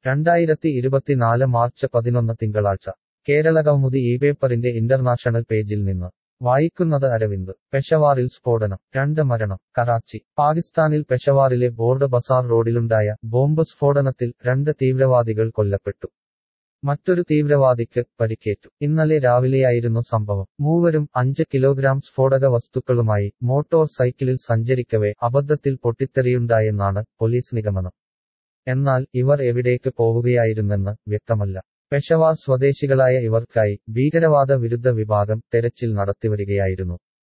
രണ്ടായിരത്തി ഇരുപത്തിനാല് മാർച്ച് പതിനൊന്ന് തിങ്കളാഴ്ച കേരള കൗമുദി ഈ പേപ്പറിന്റെ ഇന്റർനാഷണൽ പേജിൽ നിന്ന് വായിക്കുന്നത് അരവിന്ദ് പെഷവാറിൽ സ്ഫോടനം രണ്ട് മരണം കറാച്ചി പാകിസ്ഥാനിൽ പെഷവാറിലെ ബോർഡ് ബസാർ റോഡിലുണ്ടായ ബോംബ് സ്ഫോടനത്തിൽ രണ്ട് തീവ്രവാദികൾ കൊല്ലപ്പെട്ടു മറ്റൊരു തീവ്രവാദിക്ക് പരിക്കേറ്റു ഇന്നലെ രാവിലെയായിരുന്നു സംഭവം മൂവരും അഞ്ച് കിലോഗ്രാം സ്ഫോടക വസ്തുക്കളുമായി മോട്ടോർ സൈക്കിളിൽ സഞ്ചരിക്കവേ അബദ്ധത്തിൽ പൊട്ടിത്തെറിയുണ്ടായെന്നാണ് പോലീസ് നിഗമനം എന്നാൽ ഇവർ എവിടേക്ക് പോവുകയായിരുന്നെന്ന് വ്യക്തമല്ല പെഷവാർ സ്വദേശികളായ ഇവർക്കായി ഭീകരവാദ വിരുദ്ധ വിഭാഗം തെരച്ചിൽ നടത്തിവരികയായിരുന്നു